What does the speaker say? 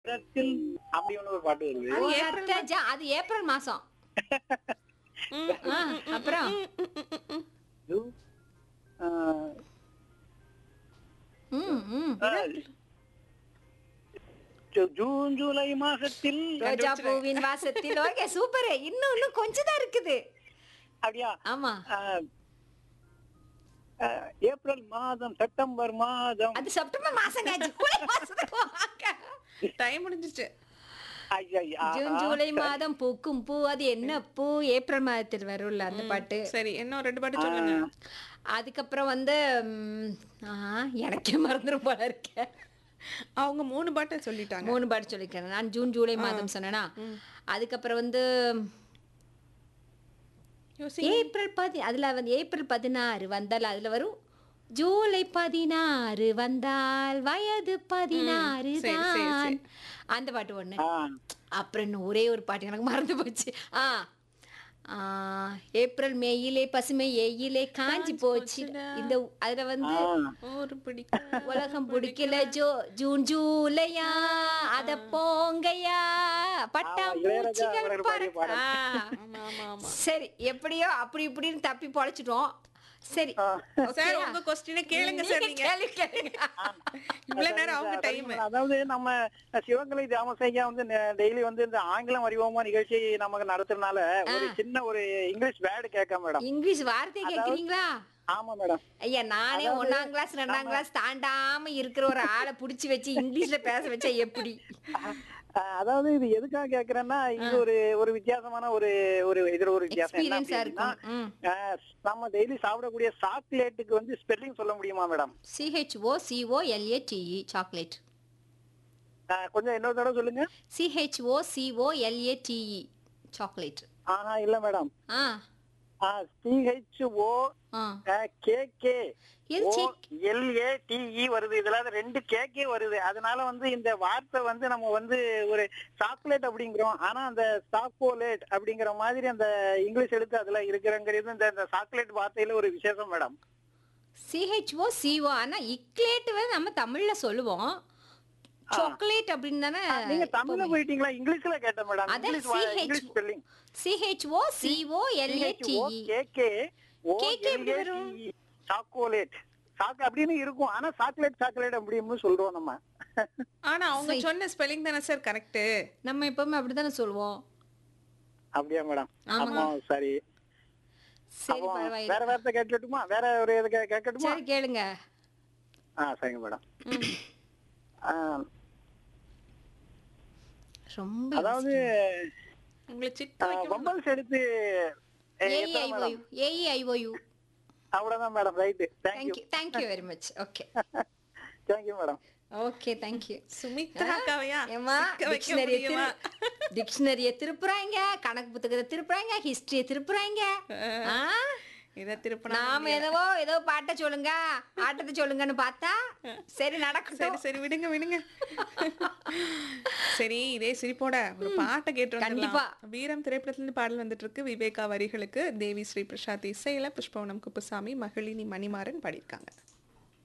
ஏப்ரத்தில் அப்படி ஒண்ணு ஒரு பாட்டு வருது அது ஏப்ரல் ஜா- அது ஏப்ரல் மாசம் ம், ஆ, அப்புறம் ம், ம், ம், ம், ம். இது, ஆஹ், ம், ம். ஆஹ், ஜூ- ஜூன் ஜூலை மாசத்தில் ரோஜா பூவின் வாசத்தில் ஓகே சூப்பர் இன்னும் இன்னும் கொஞ்சம் தான் இருக்குது அப்படியா ஆமா ஆஹ், ஆஹ், ஏப்ரல் மாதம் செப்டம்பர் மாதம் அது செப்டம்பர் மாசம் காய்ச்சி ஜூலை மாசத்துக்கு வாங்க. டைம் முடிஞ்சிச்சு ஐயா, ஐயா, ஜூன் ஆஹா. ஜூலை மாதம் பூக்கும் பூ அது என்ன பூ ஏப்ரல் மாதத்தில் வரும்ல அந்த பாட்டு சரி இன்னும் ரெண்டு பாட்டு சொல்லுங்க அதுக்கப்புறம் வந்து ம், ஆ, எனக்கே மறந்துடும் போல இருக்க அவங்க மூணு பாட்டை சொல்லிட்டாங்க மூணு பாட்டு சொல்லிக்கிறேன் நான் ஜூன் ஜூலை மாதம் சொன்னேனா அதுக்கப்புறம் வந்து யோசி ஏப்ரல் பதி அதுல வந்து ஏப்ரல் பதினாறு வந்தால் அதுல வரும் ஜூலை பதினாறு வந்தால் வயது பதினாறு சரி, சரி, தான் சரி. அந்த பாட்டு ஒண்ணு ஆஹ், அப்புறம் இன்னும் ஒரே ஒரு பாட்டு எனக்கு மறந்து போச்சு ஆ ஆ, ஏப்ரல் மேயிலே பசுமை எயிலே காஞ்சி போச்சு இந்த அதுல வந்து ஆஹ். ஒரு பிடிக்கும் உலகம் பிடிக்கல ஜோ ஜூன் ஜூலையா அத போங்கயா இளையராஜா பட்டாம்பூச்சிகள் அவர்கள் பாடிய பறக்க- பாடல். ஆ. ஆமா ஆமா ஆமா சரி எப்படியோ அப்படி இப்படின்னு தப்பி பொழைச்சிட்டோம் சரி ஆஹ். சார் உங்க கொஸ்டினை கேளுங்க சார் நீங்க நீங்க கேளு, கேளுங்க. இவ்வளவு நேரம் அவங்க அதாவது டைம் அதாவது நம்ம சிவகலை தாமசையா வந்து டெய்லி வந்து இந்த ஆங்கிலம் அறிவோமா நிகழ்ச்சி நமக்கு நடத்துறதுனால ஒரு சின்ன ஒரு இங்கிலீஷ் வேர்டு கேட்க மேடம் இங்கிலீஷ் வார்த்தை கேக்குறீங்களா ஆமா மேடம் ஐயா நானே ஒன்னாம் கிளாஸ் ரெண்டாம் கிளாஸ் தாண்டாம இருக்கிற ஒரு ஆளை புடிச்சு வச்சு இங்கிலீஷ்ல பேச வச்சா எப்படி அஹ் அதாவது இது எதுக்காக கேக்குறேன்னா இது ஒரு ஒரு வித்தியாசமான ஒரு ஒரு இதுல ஒரு வித்தியாசம் என்ன எக்ஸ்பீரியன்ஸா அப்படின்னா, இருக்கும் ம் அஹ் நம்ம டெய்லி சாப்பிடக்கூடிய சாக்லேட்டுக்கு வந்து ஸ்பெல்லிங் சொல்ல முடியுமா madam C H O C O L A T E chocolate கொஞ்சம் இன்னொரு தடவை சொல்லுங்க சிஹெச்ஓ சிஓ எல்ஏடிஇ சாக்லேட் ஆஹா இல்ல மேடம் ஆ சிஹெச் ஓ ஆ கே கே எது O check? L A T E வருது இதுல அது ரெண்டு கேக்கே வருது அதனால வந்து இந்த வார்த்தை வந்து நம்ம வந்து ஒரு சாக்லேட் அப்படிங்கிறோம் ஆனா அந்த சாக்கோலேட் அப்படிங்கிற மாதிரி அந்த இங்கிலீஷ் எழுத்து அதுல இருக்கிறங்கிறது இந்த இந்த சாக்லேட் வார்த்தையில ஒரு விசேஷம் மேடம் சிஹெச்ஓ சிஓ ஆனா இக்லேட் வந்து நம்ம தமிழ்ல சொல்லுவோம் சாக்லேட் அப்படின்னு தானே நீங்க தமிழ்ல போயிட்டீங்களா இங்கிலீஷ்ல கேட்டேன் மேடம் அதான் இங்கிலீஷ் வா- CH English spelling C H O C O L A T E K K O KK எப்படி வரும்? சாக்கோலேட் சாக் அப்படின்னு இருக்கும் ஆனா சாக்லேட் சாக்லேட் அப்படின்னு சொல்றோம் நம்ம ஆனா அவங்க சொன்ன ஸ்பெல்லிங் தானே சார் கரெக்ட் நம்ம எப்பவுமே அப்படித்தானே சொல்லுவோம் அப்படியா மேடம் ஆமா சரி சரி அப்போ பரவாயில்ல வேற வார்த்தை கேட்கட்டுமா வேற ஒரு இது கே- கேட்கட்டுமா சரி கேளுங்க ஆ சரிங்க மேடம் ஆ, ரொம்ப அதாவது உங்களை சிக்க வைக்கணும் வம்பல்ஸ் எடுத்து ஏ, எத்தனை மேடம் ஏஇஐஓயு ஏஇஐஓயு அவ்வளவுதான் madam right thank you thank you thank you very much okay thank you madam okay thank you Sumithra காவையா ஏமா சிக்க வைக்க டிக்ஷனரிய முடியுமா டிக்ஷனரிய திருப்புறாங்க கணக்கு புத்தகத்தை திருப்புறாங்க ஹிஸ்டரிய திருப்புறாங்க ஆ? இத திருப்பினா நாம ஏதோ ஏதோ பாட்டை சொல்லுங்க ஆட்டத்தை சொல்லுங்கன்னு பார்த்தா சரி சரி நடக்கட்டும் சரி விடுங்க விடுங்க சரி இதே சிரிப்போட ஒரு பாட்டை கேட்டு கண்டிப்பா. வந்துடலாம் வீரம் திரைப்படத்துல இருந்து பாடல் வந்துட்டு இருக்கு விவேகா வரிகளுக்கு தேவி ஸ்ரீ பிரசாத் இசையில புஷ்பவனம் குப்புசாமி மகளினி மணிமாறன் பாடியிருக்காங்க